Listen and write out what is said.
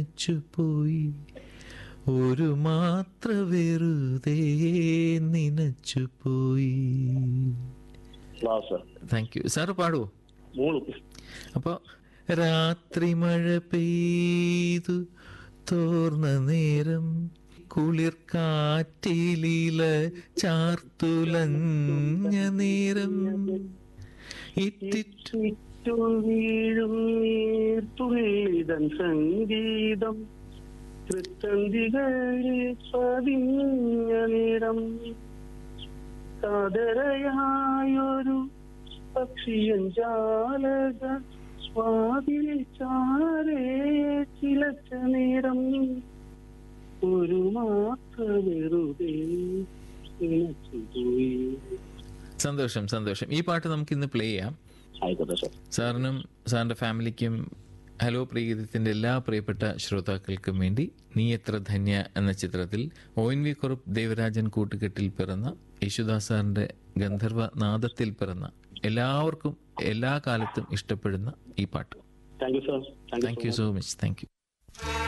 പോയി ഒരു മാത്ര വെറുതെ നനച്ചു പോയി class sir thank you sir പാടുവോ മൂന്ന് അപ്പോൾ രാത്രി മഴ പെയ്തു തോർന്ന നേരം കുളിർ കാറ്റിലില ചാർത്തുലഞ്ഞ നേരം ഇറ്റിറ്റു ചുറ്റും വീഴും നീർത്തുള്ളിതൻ സംഗീതം തൃത്തന്തികളിൽ പതിഞ്ഞ നിറം കാതരയായൊരു പക്ഷിയൻ ജാലക സ്വാതിൽ ചാരേ ചിലച്ച നേരം ഒരു മാത്ര വെറുതെ പോയി സന്തോഷം സന്തോഷം ഈ പാട്ട് നമുക്ക് ഇന്ന് പ്ലേ ചെയ്യാം ആയിക്കോട്ടെ സാർ സാറിനും സാറിൻ്റെ ഫാമിലിക്കും ഹലോ പ്രീഗീതത്തിൻ്റെ എല്ലാ പ്രിയപ്പെട്ട ശ്രോതാക്കൾക്കും വേണ്ടി നീ എത്ര ധന്യ എന്ന ചിത്രത്തിൽ O N V Kurup Devarajan കൂട്ടുകെട്ടിൽ പിറന്ന യേശുദാസ് സാറിൻ്റെ ഗന്ധർവ നാദത്തിൽ പിറന്ന എല്ലാവർക്കും എല്ലാ കാലത്തും ഇഷ്ടപ്പെടുന്ന ഈ പാട്ട് thank you sir thank you so much thank U